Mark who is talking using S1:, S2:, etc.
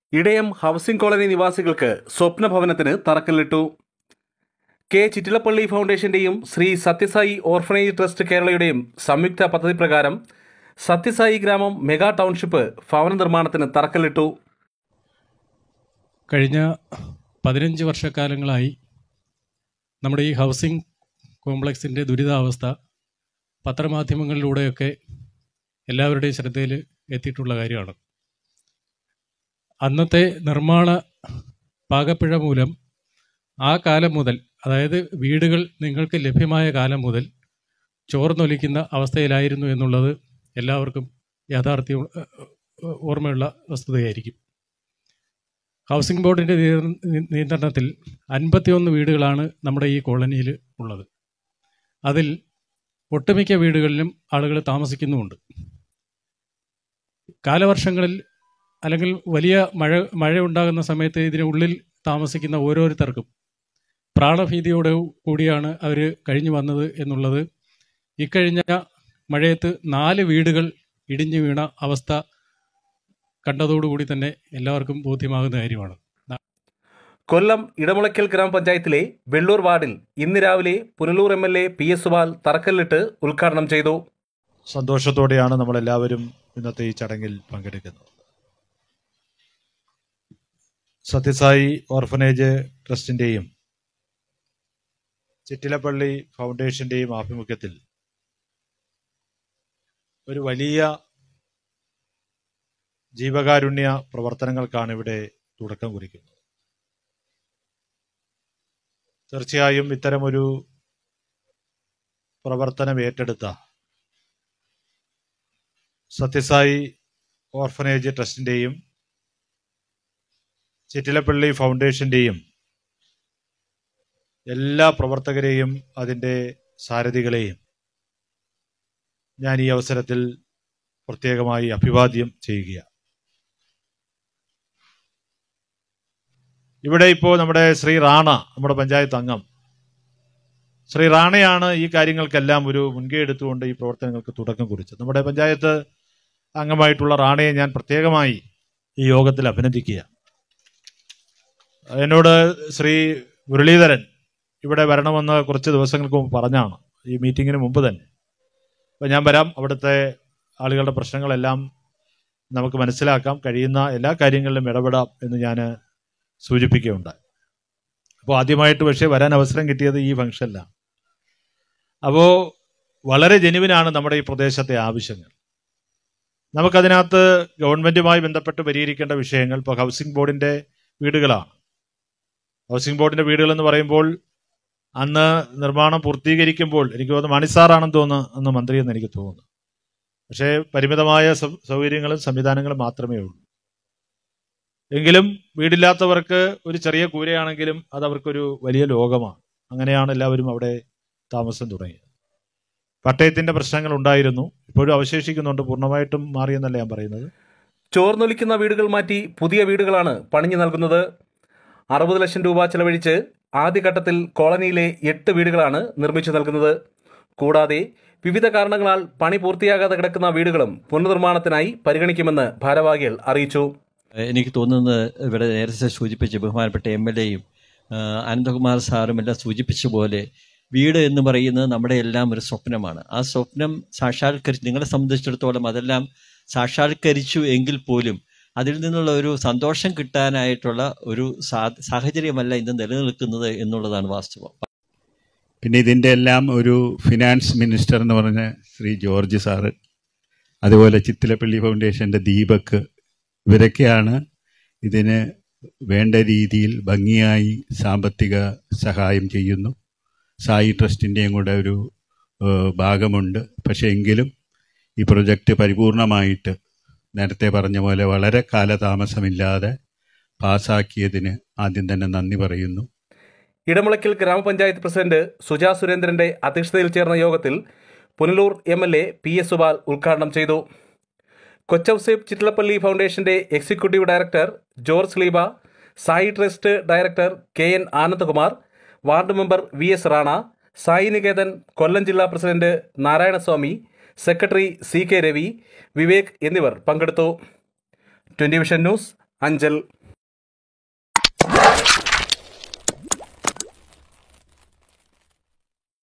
S1: ഇടയം housing colony നിവാസികൾക്ക് സ്വപ്ന ഭവനത്തിന് തറക്കല്ലിട്ടു കെ ചിറ്റിലപ്പള്ളി ഫൗണ്ടേഷന്റെയും ശ്രീ സത്യസായി ഓർഫനേജ് ട്രസ്റ്റ് കേരളയുടെയും സംയുക്ത പദ്ധതി പ്രകാരം സത്യസായി ഗ്രാമം മെഗാ ടൗൺഷിപ്പ് ഭവന നിർമ്മാണത്തിന് തറക്കല്ലിട്ടു
S2: കഴിഞ്ഞ പതിനഞ്ച് വർഷക്കാലങ്ങളായി നമ്മുടെ ഈ ഹൗസിംഗ് കോംപ്ലക്സിൻ്റെ ദുരിതാവസ്ഥ പത്രമാധ്യമങ്ങളിലൂടെയൊക്കെ എല്ലാവരുടെയും ശ്രദ്ധയിൽ എത്തിയിട്ടുള്ള കാര്യമാണ് അന്നത്തെ നിർമ്മാണ പാകപ്പിഴ മൂലം ആ കാലം മുതൽ അതായത് വീടുകൾ നിങ്ങൾക്ക് ലഭ്യമായ കാലം മുതൽ ചോർന്നൊലിക്കുന്ന അവസ്ഥയിലായിരുന്നു എന്നുള്ളത് എല്ലാവർക്കും യാഥാർത്ഥ്യം ഏഹ്, ഓർമ്മയുള്ള വസ്തുതയായിരിക്കും ഹൗസിംഗ് ബോർഡിൻ്റെ നിയ- നിയന്ത്രണത്തിൽ അൻപത്തിയൊന്ന് വീടുകളാണ് നമ്മുടെ ഈ കോളനിയിൽ ഉള്ളത് അതിൽ ഒട്ടുമിക്ക വീടുകളിലും ആളുകൾ താമസിക്കുന്നുമുണ്ട് കാലവർഷങ്ങളിൽ അല്ലെങ്കിൽ വലിയ മഴ മഴ ഉണ്ടാകുന്ന സമയത്ത് ഇതിനുള്ളിൽ താമസിക്കുന്ന ഓരോരുത്തർക്കും പ്രാണഭീതിയോടെ കൂടിയാണ് അവർ കഴിഞ്ഞു വന്നത് എന്നുള്ളത് ഇക്കഴിഞ്ഞ മഴയത്ത് നാല് വീടുകൾ ഇടിഞ്ഞു വീണ അവസ്ഥ കണ്ടതോടുകൂടി തന്നെ എല്ലാവർക്കും ബോധ്യമാകുന്ന കാര്യമാണ്
S1: കൊല്ലം ഇടമുളയ്ക്കൽ ഗ്രാമപഞ്ചായത്തിലെ വെള്ളൂർ വാർഡിൽ ഇന്ന് രാവിലെ Punalur M L A P S Subal തറക്കല്ലിട്ട് ഉദ്ഘാടനം ചെയ്തു
S3: സന്തോഷത്തോടെയാണ് നമ്മളെല്ലാവരും ഇന്നത്തെ ഈ ചടങ്ങിൽ പങ്കെടുക്കുന്നത് സത്യസായി ഓർഫനേജ് ട്രസ്റ്റിൻ്റെയും ചിറ്റിലപ്പള്ളി ഫൗണ്ടേഷൻ്റെയും ആഭിമുഖ്യത്തിൽ ഒരു വലിയ ജീവകാരുണ്യ പ്രവർത്തനങ്ങൾക്കാണ് ഇവിടെ തുടക്കം കുറിക്കുന്നത് തീർച്ചയായും ഇത്തരമൊരു പ്രവർത്തനം ഏറ്റെടുത്ത സത്യസായി ഓർഫനേജ് ട്രസ്റ്റിൻ്റെയും ചിറ്റിലപ്പള്ളി ഫൗണ്ടേഷൻ്റെയും എല്ലാ പ്രവർത്തകരെയും അതിൻ്റെ സാരഥികളെയും ഞാൻ ഈ അവസരത്തിൽ പ്രത്യേകമായി അഭിവാദ്യം ചെയ്യുകയാണ് ഇവിടെ ഇപ്പോൾ നമ്മുടെ ശ്രീ റാണ നമ്മുടെ പഞ്ചായത്ത് അംഗം ശ്രീ റാണയാണ് ഈ കാര്യങ്ങൾക്കെല്ലാം ഒരു മുൻകൈ എടുത്തുകൊണ്ട് ഈ പ്രവർത്തനങ്ങൾക്ക് തുടക്കം കുറിച്ചത് നമ്മുടെ പഞ്ചായത്ത് അംഗമായിട്ടുള്ള റാണയെ ഞാൻ പ്രത്യേകമായി ഈ യോഗത്തിൽ അഭിനന്ദിക്കുക എന്നോട് ശ്രീ മുരളീധരൻ ഇവിടെ വരണമെന്ന് കുറച്ച് ദിവസങ്ങൾക്ക് മുമ്പ് പറഞ്ഞാണ് ഈ മീറ്റിങ്ങിന് മുമ്പ് തന്നെ അപ്പോൾ ഞാൻ വരാം അവിടുത്തെ ആളുകളുടെ പ്രശ്നങ്ങളെല്ലാം നമുക്ക് മനസ്സിലാക്കാം കഴിയുന്ന എല്ലാ കാര്യങ്ങളിലും ഇടപെടാം എന്ന് ഞാൻ സൂചിപ്പിക്കുകയുണ്ടായി അപ്പോൾ ആദ്യമായിട്ട് പക്ഷേ വരാൻ അവസരം കിട്ടിയത് ഈ ഫംഗ്ഷനിലാണ് അപ്പോൾ വളരെ ജനുവിനാണ് നമ്മുടെ ഈ പ്രദേശത്തെ ആവശ്യങ്ങൾ നമുക്കതിനകത്ത് ഗവൺമെന്റുമായി ബന്ധപ്പെട്ട് പരിഹരിക്കേണ്ട വിഷയങ്ങൾ ഇപ്പോൾ ഹൗസിംഗ് ബോർഡിന്റെ വീടുകളാണ് ഹൗസിംഗ് ബോർഡിന്റെ വീടുകൾ എന്ന് പറയുമ്പോൾ അന്ന് നിർമ്മാണം പൂർത്തീകരിക്കുമ്പോൾ എനിക്ക് തോന്നുന്നു മണിസാറാണെന്ന് തോന്നുന്നു അന്ന് മന്ത്രി എന്ന് എനിക്ക് തോന്നുന്നു പക്ഷേ പരിമിതമായ സൗ- സൗകര്യങ്ങളും സംവിധാനങ്ങളും മാത്രമേ ഉള്ളൂ എങ്കിലും വീടില്ലാത്തവർക്ക് ഒരു ചെറിയ കൂരയാണെങ്കിലും അത് അവർക്കൊരു വലിയ ലോകമാണ് അങ്ങനെയാണ് എല്ലാവരും അവിടെ താമസം തുടങ്ങിയത് പട്ടയത്തിന്റെ പ്രശ്നങ്ങൾ ഉണ്ടായിരുന്നു ഇപ്പോഴും അവശേഷിക്കുന്നുണ്ട് പൂർണ്ണമായിട്ടും മാറിയെന്നല്ല ഞാൻ പറയുന്നത്
S1: ചോർന്നൊലിക്കുന്ന വീടുകൾ മാറ്റി പുതിയ വീടുകളാണ് പണിഞ്ഞു നൽകുന്നത് അറുപത് ലക്ഷം രൂപ ചെലവഴിച്ച് ആദ്യഘട്ടത്തിൽ കോളനിയിലെ എട്ട് വീടുകളാണ് നിർമ്മിച്ചു നൽകുന്നത് കൂടാതെ വിവിധ കാരണങ്ങളാൽ പണി പൂർത്തിയാകാതെ കിടക്കുന്ന വീടുകളും പുനർനിർമ്മാണത്തിനായി പരിഗണിക്കുമെന്ന് ഭാരവാഹികൾ അറിയിച്ചു
S4: എനിക്ക് തോന്നുന്നത് ഇവിടെ നേരത്തെ സൂചിപ്പിച്ച ബഹുമാനപ്പെട്ട എം എൽ എയും അനന്തകുമാർ സാറും എല്ലാം സൂചിപ്പിച്ച പോലെ വീട് എന്ന് പറയുന്നത് നമ്മുടെ എല്ലാം ഒരു സ്വപ്നമാണ് ആ സ്വപ്നം സാക്ഷാത്കരിച്ച് നിങ്ങളെ സംബന്ധിച്ചിടത്തോളം അതെല്ലാം സാക്ഷാത്കരിച്ചു എങ്കിൽ പോലും അതിൽ നിന്നുള്ള ഒരു സന്തോഷം കിട്ടാനായിട്ടുള്ള ഒരു സാ- സാഹചര്യമല്ല ഇന്ന് നിലനിൽക്കുന്നത് എന്നുള്ളതാണ് വാസ്തവം
S5: പിന്നെ ഇതിൻ്റെ എല്ലാം ഒരു ഫിനാൻസ് മിനിസ്റ്റർ എന്ന് പറഞ്ഞ ശ്രീ ജോർജ് സാറ് അതുപോലെ ചിത്തിലപ്പള്ളി ഫൗണ്ടേഷൻ്റെ ദീപക് ഇവരൊക്കെയാണ് ഇതിന് വേണ്ട രീതിയിൽ ഭംഗിയായി സാമ്പത്തിക സഹായം ചെയ്യുന്നു സായി ട്രസ്റ്റിൻ്റെയും കൂടെ ഒരു ഏഹ്, ഭാഗമുണ്ട് പക്ഷേ എങ്കിലും ഈ പ്രൊജക്റ്റ് പരിപൂർണമായിട്ട് നേരത്തെ പറഞ്ഞ പോലെ വളരെ കാലതാമസമില്ലാതെ പാസ്സാക്കിയതിന് ആദ്യം തന്നെ നന്ദി പറയുന്നു
S1: ഇടമുളയ്ക്കൽ ഗ്രാമപഞ്ചായത്ത് പ്രസിഡന്റ് സുജാ സുരേന്ദ്രന്റെ അധ്യക്ഷതയിൽ ചേർന്ന യോഗത്തിൽ Punalur M L A P S Subal ഉദ്ഘാടനം ചെയ്തു കൊച്ചൌസേബ് ചിറ്റലപ്പള്ളി ഫൗണ്ടേഷന്റെ executive director George Leeba Sai trust director K N Anandakumar ward member V S Rana Sai Niketan Kollam ജില്ലാ president Narayanaswamy secretary C K Ravi Vivek എന്നിവർ പങ്കെടുത്തു ട്വന്റി വിഷൻ ന്യൂസ് അഞ്ചൽ